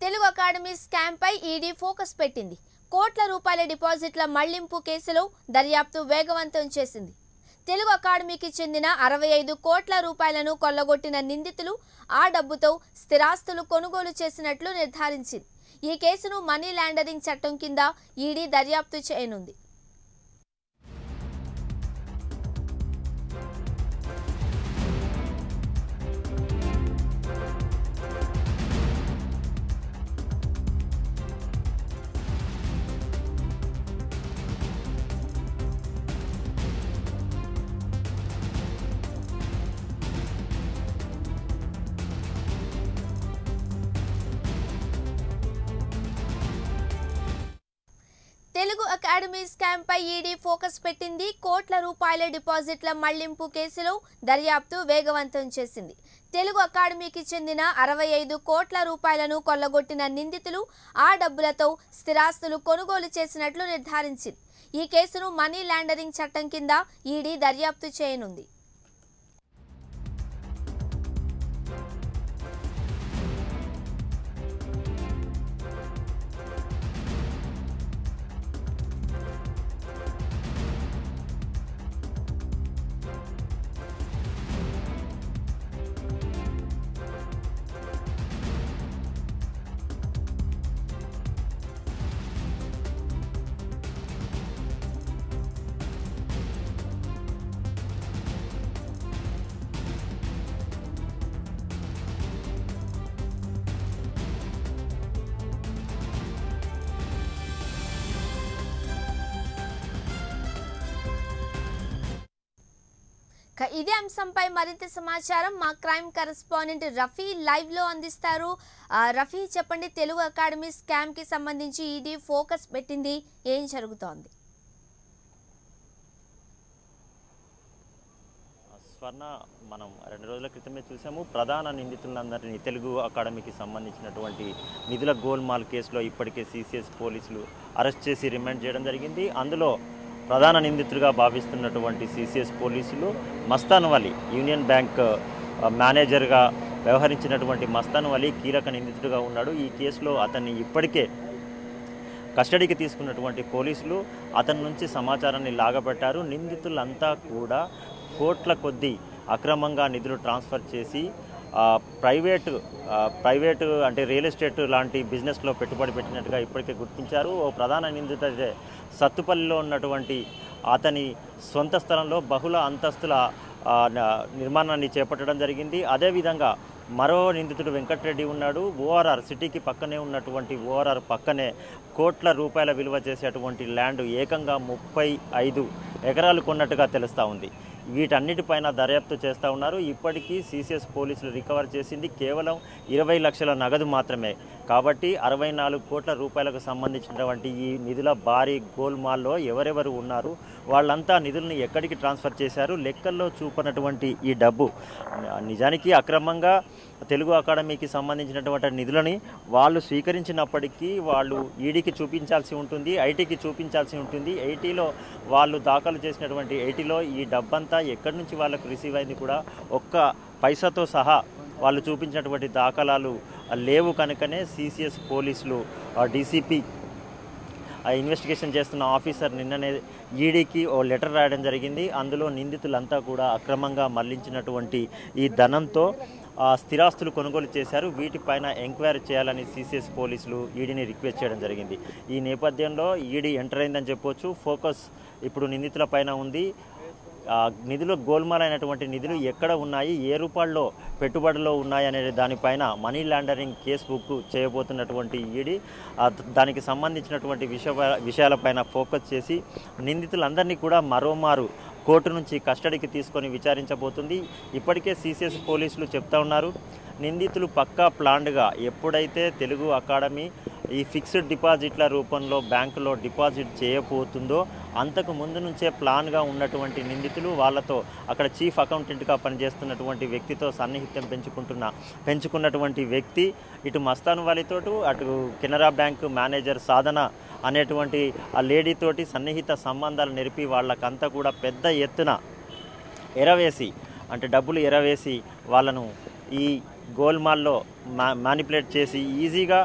Telugu academy scam పై ED focus పెట్టింది కోట్ల రూపాయల డిపాజిట్ల మళ్లింపు కేసులో దర్యాప్తు వేగవంతం చేసింది తెలుగు అకాడమీకి చెందిన అరవై ఐదు కోట్ల రూపాయలను కొల్లగొట్టిన నిందితులు ఆ డబ్బుతో స్థిరాస్తులు కొనుగోలు చేసినట్లు నిర్ధారించింది ఈ కేసును మనీ లాండరింగ్ చట్టం కింద ఈడీ దర్యాప్తు చేయనుంది తెలుగు అకాడమీ స్కామ్ పై ఈడీ ఫోకస్ పెట్టింది కోట్ల రూపాయల డిపాజిట్ల మళ్లింపు కేసులో దర్యాప్తు వేగవంతం చేసింది తెలుగు అకాడమీకి చెందిన అరవై ఐదు కోట్ల రూపాయలను కొల్లగొట్టిన నిందితులు ఆ డబ్బులతో స్థిరాస్తులు కొనుగోలు చేసినట్లు నిర్ధారించింది ఈ కేసును మనీ లాండరింగ్ చట్టం కింద ఈడీ దర్యాప్తు చేయనుంది ఇక ఇదే అంశంపై మరింత సమాచారం మా క్రైమ్ కరెస్పాండెంట్ రఫీ లైవ్ లో అందిస్తారు ఆ, రఫీ చెప్పండి తెలుగు అకాడమీ స్కామ్ కి సంబంధించి ఈడీ ఫోకస్ పెట్టింది ఏం జరుగుతోంది స్వర్ణ మనం రెండు రోజుల క్రితమే చూసాము ప్రధాన నిందితులందరినీ తెలుగు అకాడమీకి సంబంధించినటువంటి నిధుల గోల్మాల్ కేసులో ఇప్పటికే సిసిఎస్ పోలీసులు అరెస్ట్ చేసి రిమాండ్ చేయడం జరిగింది అందులో ప్రధాన నిందితుడిగా భావిస్తున్నటువంటి సిసిఎస్ పోలీసులు మస్తాన్ వలి యూనియన్ బ్యాంక్ ఆ, మేనేజర్గా వ్యవహరించినటువంటి మస్తాన్ వలి కీలక నిందితుడిగా ఉన్నాడు ఈ కేసులో అతన్ని ఇప్పటికే కస్టడీకి తీసుకున్నటువంటి పోలీసులు అతని నుంచి సమాచారాన్ని లాగబెట్టారు నిందితులంతా కూడా కోట్ల కొద్దీ అక్రమంగా నిధులు ట్రాన్స్ఫర్ చేసి ఆ, ప్రైవేటు ఆ, ప్రైవేటు అంటే రియల్ ఎస్టేట్ లాంటి బిజినెస్లో పెట్టుబడి పెట్టినట్టుగా ఇప్పటికే గుర్తించారు ఓ ప్రధాన నిందిత అయితే సత్తుపల్లిలో ఉన్నటువంటి అతని సొంత స్థలంలో బహుళ అంతస్తుల ఆ, న- నిర్మాణాన్ని చేపట్టడం జరిగింది అదేవిధంగా మరో నిందితుడు వెంకటరెడ్డి ఉన్నాడు ఓఆర్ఆర్ సిటీకి పక్కనే ఉన్నటువంటి ఓఆర్ఆర్ పక్కనే కోట్ల రూపాయల విలువ చేసేటువంటి ల్యాండ్ ఏకంగా ముప్పై ఐదు ఎకరాలు కొన్నట్టుగా తెలుస్తూ ఉంది వీటన్నిటిపైన దర్యాప్తు చేస్తూ ఉన్నారు ఇప్పటికీ సిసిఎస్ పోలీసులు రికవర్ చేసింది కేవలం ఇరవై లక్షల నగదు మాత్రమే కాబట్టి అరవై నాలుగు కోట్ల రూపాయలకు సంబంధించినటువంటి ఈ నిధుల భారీ గోల్మాల్లో ఎవరెవరు ఉన్నారు వాళ్ళంతా నిధులను ఎక్కడికి ట్రాన్స్ఫర్ చేశారు లెక్కల్లో చూపనటువంటి ఈ డబ్బు నిజానికి అక్రమంగా తెలుగు అకాడమీకి సంబంధించినటువంటి నిధులని వాళ్ళు స్వీకరించినప్పటికీ వాళ్ళు ఈడీకి చూపించాల్సి ఉంటుంది ఐటీకి చూపించాల్సి ఉంటుంది ఐటీలో వాళ్ళు దాఖలు చేసినటువంటి ఐటీలో ఈ డబ్బంతా ఎక్కడి నుంచి వాళ్ళకు రిసీవ్ అయింది కూడా ఒక్క పైసాతో సహా వాళ్ళు చూపించినటువంటి దాఖలాలు లేవు కనుకనే సిసిఎస్ పోలీసులు డీసీపీ ఆ ఇన్వెస్టిగేషన్ చేస్తున్న ఆఫీసర్ నిన్ననే ఈడీకి ఓ లెటర్ రాయడం జరిగింది అందులో నిందితులంతా కూడా అక్రమంగా మళ్లించినటువంటి ఈ ధనంతో ఆ, స్థిరాస్తులు కొనుగోలు చేశారు వీటిపైన ఎంక్వైరీ చేయాలని సిసిఎస్ పోలీసులు ఈడీని రిక్వెస్ట్ చేయడం జరిగింది ఈ నేపథ్యంలో ఈడీ ఎంటర్ అయిందని చెప్పొచ్చు ఫోకస్ ఇప్పుడు నిందితుల పైన ఉంది ఆ, నిధులు గోల్మాల్ అయినటువంటి నిధులు ఎక్కడ ఉన్నాయి ఏ రూపాల్లో పెట్టుబడిలో ఉన్నాయి అనే దానిపైన మనీ లాండరింగ్ కేసు బుక్ చేయబోతున్నటువంటి ఈడీ ఆ, దానికి సంబంధించినటువంటి విషయ విషయాలపైన ఫోకస్ చేసి నిందితులందరినీ కూడా మరోమారు కోర్టు నుంచి కస్టడీకి తీసుకొని విచారించబోతుంది ఇప్పటికే సిసిఎస్ పోలీసులు చెప్తా ఉన్నారు నిందితులు పక్కా ప్లాన్డ్గా ఎప్పుడైతే తెలుగు అకాడమీ ఈ ఫిక్స్డ్ డిపాజిట్ల రూపంలో బ్యాంకులో డిపాజిట్ చేయబోతుందో అంతకు ముందు నుంచే ప్లాన్గా ఉన్నటువంటి నిందితులు వాళ్ళతో అక్కడ చీఫ్ అకౌంటెంట్గా పనిచేస్తున్నటువంటి వ్యక్తితో సన్నిహిత్యం పెంచుకుంటున్న పెంచుకున్నటువంటి వ్యక్తి ఇటు మస్తాన్ వాలితోటు అటు కెనరా బ్యాంకు మేనేజర్ సాధన అనేటువంటి ఆ లేడీతోటి సన్నిహిత సంబంధాలు నెరిపి వాళ్ళకంతా కూడా పెద్ద ఎత్తున ఎరవేసి అంటే డబ్బులు ఎరవేసి వాళ్ళను ఈ గోల్మాల్లో మా మ్యానిపులేట్ చేసి ఈజీగా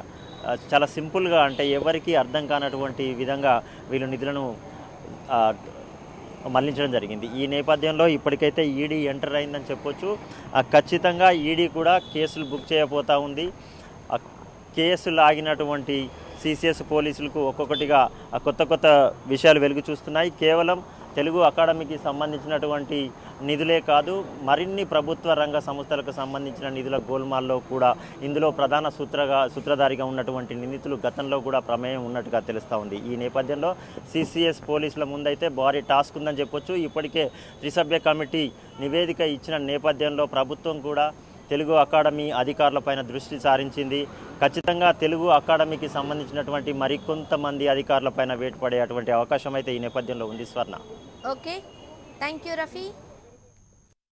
ఆ, చాలా సింపుల్గా అంటే ఎవరికి అర్థం కానటువంటి విధంగా వీళ్ళు నిధులను ఆ, మళ్లించడం జరిగింది ఈ నేపథ్యంలో ఇప్పటికైతే ఈడీ ఎంటర్ అయిందని చెప్పొచ్చు ఆ, ఖచ్చితంగా ఈడీ కూడా కేసులు బుక్ చేయబోతా ఉంది ఆ కేసులు ఆగినటువంటి సిసిఎస్ పోలీసులకు ఒక్కొక్కటిగా ఆ కొత్త కొత్త విషయాలు వెలుగు చూస్తున్నాయి కేవలం తెలుగు అకాడమీకి సంబంధించినటువంటి నిధులే కాదు మరిన్ని ప్రభుత్వ రంగ సంస్థలకు సంబంధించిన నిధుల గోల్మాల్లో కూడా ఇందులో ప్రధాన సూత్రగా సూత్రధారిగా ఉన్నటువంటి నిందితులు గతంలో కూడా ప్రమేయం ఉన్నట్టుగా తెలుస్తూ ఉంది ఈ నేపథ్యంలో సిసిఎస్ పోలీసుల ముందైతే భారీ టాస్క్ ఉందని చెప్పొచ్చు ఇప్పటికే త్రిసభ్య కమిటీ నివేదిక ఇచ్చిన నేపథ్యంలో ప్రభుత్వం కూడా తెలుగు అకాడమీ అధికారులపైన దృష్టి సారించింది ఖచ్చితంగా తెలుగు అకాడమీకి సంబంధించినటువంటి మరికొంతమంది అధికారులపైన వేటు పడే అటువంటి అవకాశం అయితే ఈ నేపథ్యంలో ఉంది స్వర్ణ ఓకే థ్యాంక్ యూ రఫీ